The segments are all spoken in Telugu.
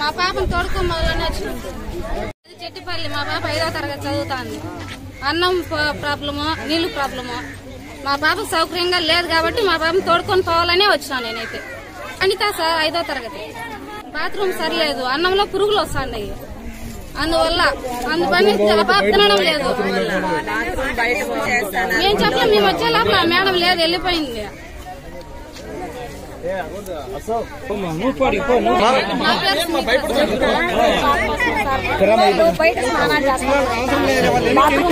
మా పాపను తోడుకోమని వచ్చినాం అది చెట్టిపల్లి మా పాప ఐదో తరగతి చదువుతాంది అన్నం ప- ప్రాబ్లము నీళ్లు ప్రాబ్లము మా పాపకు సౌకర్యంగా లేదు కాబట్టి మా పాపను తోడుకొని పోవాలనే వచ్చినా నేనైతే అనిత సార్ ఐదో తరగతి బాత్రూమ్ సరిలేదు అన్నంలో పురుగులు వస్తున్నాయి అందువల్ల అందుపని ఆ పాప తినడం లేదు మేము చెప్పలేం మేము వచ్చే లోపల ఆ మేడం లేదు వెళ్ళిపోయింది నా పేరు సునీత సార్. బయట స్నానాలు చేస్తున్నారు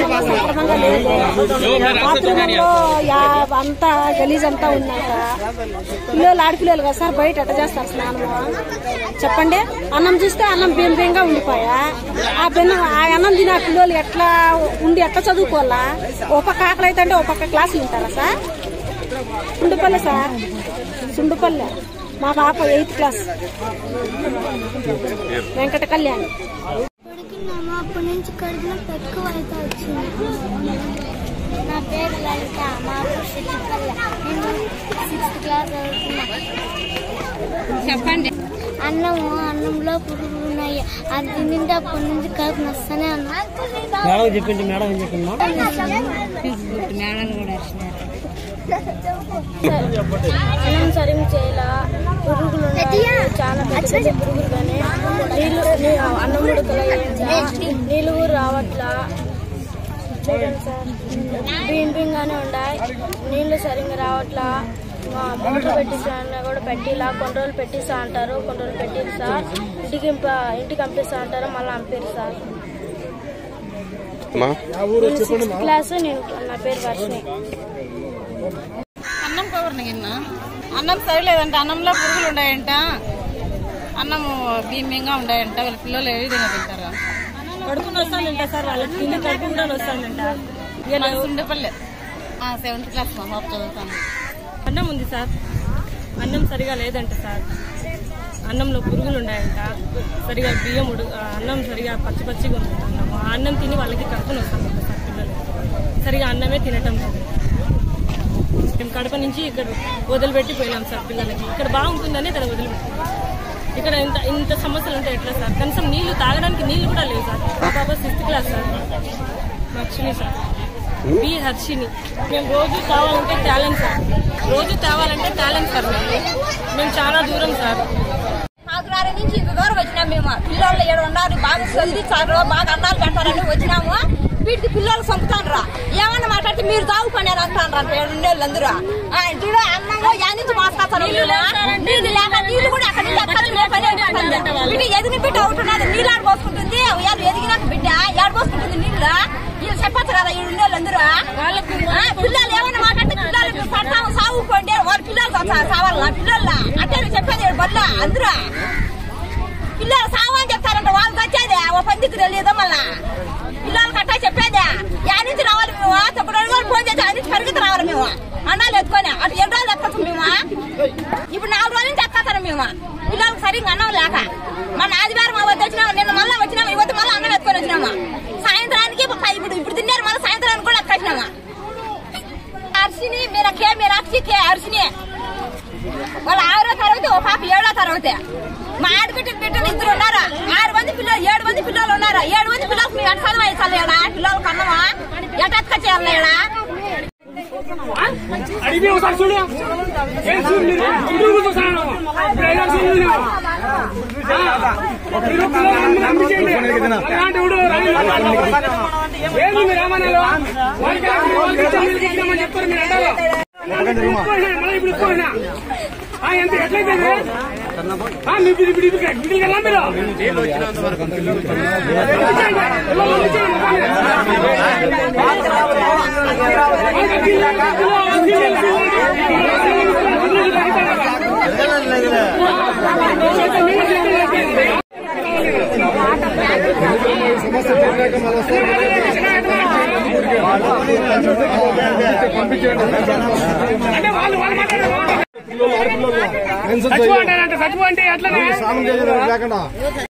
బాత్రూంలో యా- అంతా గలీజ్ అంతా ఉన్నాక పిల్లలు ఆడపిల్లలు కదా సార్ బయట ఎట్ట చేస్తారు స్నానము చెప్పండి అన్నం చూస్తే అన్నం బియ్యం బియ్యంగా ఉండిపోయా ఆ బిన్న ఆ అన్నం తినే ఆ పిల్లలు ఎట్లా ఉండి ఎట్లా చదువుకోవాలా ఓ పక్క ఆకలి అయితే అంటే ఓ పక్క క్లాసులు ఉంటారా సార్ సుండుపల్లె సార్ సుండుపల్లె మా పాప ఎయిత్ క్లాస్ వెంకట కళ్యాణి పడుకున్నాము అప్పటి నుంచి కడుపులో ఎక్కువ అయితే వచ్చింది నా పేరు లలిత మా ఊరు సిద్దిపల్లె నేను సిక్స్త్ క్లాస్ చదువుతున్నా చెప్పండి అన్నము అన్నంలో పురుగులు ఉన్నాయి అది తింటే అప్పటి నుంచి కడుపు నస్తూనే ఉన్నా మేడం చెప్పింది మేడం ఏం చెప్పిందా అన్నం సరిగ్గా చేయాల పురుగులు ఉన్నాయి చాలా పెద్ద పెద్ద పురుగులు కానీ నీళ్ళు నీ- అన్నం ఉడకల నీళ్ళు కూడా రావట్లా చూడండి సార్ బియ్యం బియ్యంగానే ఉన్నాయి నీళ్లు సరిగ్గా రావట్లా మా మోటార్ పెట్టిస్తా కూడా పెట్టిలా కొన్ని రోజులు పెట్టిస్తా అంటారు కొన్ని రోజులు పెట్టిరు సార్ ఇంటికి ఇంప- ఇంటికి పంపిస్తా అంటారు మళ్ళీ పంపారు సార్ సిక్స్త్ క్లాస్ నేను నా పేరు వర్షిణి అన్నం కవర్ని గిన్న అన్నం సరిలేదంట అన్నంలో పురుగులు ఉన్నాయంట అన్నము బియ్యంగా ఉన్నాయంట వాళ్ళ పిల్లలు ఏ విధంగా తింటారు కడుపుని వస్తానంట సార్ వాళ్ళకి తిండి కడుపు కూడా వస్తానంట ఉండపల్లె సెవెంత్ క్లాస్ మా పాప చదువుతాను అన్నం ఉంది సార్ అన్నం సరిగా లేదంట సార్ అన్నంలో పురుగులు ఉన్నాయంట సరిగా బియ్యం ఉడు ఆ, అన్నం సరిగా పచ్చి పచ్చిగా ఉంది అన్నం ఆ అన్నం తిని వాళ్ళకి కడుపుని వస్తానంట సార్ పిల్లలు సరిగా అన్నమే తినటం లేదు మేము కడప నుంచి ఇక్కడ వదిలిపెట్టి పోయినాం సార్ పిల్లలకి ఇక్కడ బాగుంటుందని ఇక్కడ వదిలిపెట్టాం ఇక్కడ ఇంత ఇంత సమస్యలు ఉంటాయి ఎట్లా సార్ కనీసం నీళ్లు తాగడానికి నీళ్లు కూడా లేవు సార్ మా పాప sixth class sir Lakshmi sir B Harshini మేము రోజు తేవాలంటే టాలెంట్ సార్ రోజు తేవాలంటే టాలెంట్ సార్ మేము మేము చాలా దూరం సార్ ఆకులారి నుంచి ఇంత దూరం వచ్చినాం మేము పిల్లలు ఏడు ఉన్నారు బాగా చదివించారు బాగా అన్నాలు పెట్టారని వచ్చినాము వీటికి పిల్లలు చంపుతాన్రా ఏమన్నా మాట్లాడితే మీరు దావుకున్నారు అంటారు ఏడు అందరూ చూడ అన్నము యా నుంచి మోసుకొస్తాను నీళ్ళు లేక నీళ్ళు కూడా అక్కడ నుంచి అక్కడ లేకనే ఉంటుంది. బిడ్డ ఎదిగిన బిడ్డ ఒకటి ఉన్నది నీళ్ళు ఆడ పోసుకుంటుంది వాళ్ళు ఎదిగినాక బిడ్డ ఏడ పోసుకుంటుంది నీళ్ళు వీళ్ళు చెప్పచ్చు కదా ఈ ఉండేళ్ళందరూ పిల్లలు ఏమన్నా మాట్లాడితే పిల్లలు పడతాము సాగుకోండి వాళ్ళ పిల్లలు చా- సావాలా పిల్లల అంటే చెప్పేది ఈడ బల్ల అందరూ పిల్లలు సావని చెప్తారంట వాళ్ళు వచ్చేదే ఓ పందికి తెలియదు మళ్ళా పిల్లలకి అట్టా చెప్పేదే యా నుంచి రావాలి మేము తప్పుడు రోజులు ఫోన్ చేసి ఆ నుంచి పరిగెత్తి రావాలి మేము అన్నాలు ఎత్తుకొని అటు ఎన్ని రోజులు ఎత్తుకోవచ్చు మేము ఇప్పుడు నాలుగు రోజుల నుంచి ఎత్తుకోతారు మేము పిల్లలకి సరిగ్గా అన్నం లేక మన ఆదివారం అవద్దు వచ్చినాము నిన్న మళ్ళీ వచ్చినాము ఇవద్దు మళ్ళీ అన్నం ఎత్తుకొని వచ్చినాము సాయంత్రానికి ప- ఇప్పుడు ఇప్పుడు తిన్నారు మళ్ళీ సాయంత్రానికి కూడా ఎత్తుకొచ్చినాము అరిసిని మీరు కే మీరు అరిసి కే అరిసిని వాళ్ళ ఆరో తరగతి ఓ పాప ఏడో తరగతి మా ఆడబిడ్డ బిడ్డలు ఇద్దరు ఉన్నారు ఆరు మంది పిల్లలు ఏడు మంది పిల్లలు ఉన్నారు ఏడు మంది పిల్లలకు మేము ఎట్ట చదవాలి ఏడా పిల్లలకు అన్నమా ఎట్ట ఎత్తుకొచ్చేయాలి ఏడా అడిగి ఒకసారి చూడు ఏం చూడు మీరు? ఇంటికి కూర్చోసాను. ఇప్పుడు ఐదారు చూడు మీరు. ఆ, మీరు పిల్లల్ని పంపించేయండి. అలాంటి వాడు రైలు మాట్లాడతాడు. ఏంది మీరు ఏమన్నారు వాళ్ళకి వాళ్ళకి ఇచ్చాం, వీళ్ళకి ఇచ్చామని చెప్తారు మీరు అంటారు ఇప్పుడు ఇప్పుకోయినా, మళ్ళీ ఇప్పుడు ఇప్పుకోయినా. ఆ, ఎంత ఎట్లయితే ఇది? ఆ, మీ ఇప్పుడు ఇప్పుడు ఇప్పుడు ఇప్పుడు వెళ్ళా మీరు పంపించేయండి. పిల్లలు పంపించేయండి. అంటే వాళ్ళు వాళ్ళు మాట్లాడారు సచివ అంటారంటే సచివ అంటే ఎట్లా స్నానం చేసేదానికి లేకుండా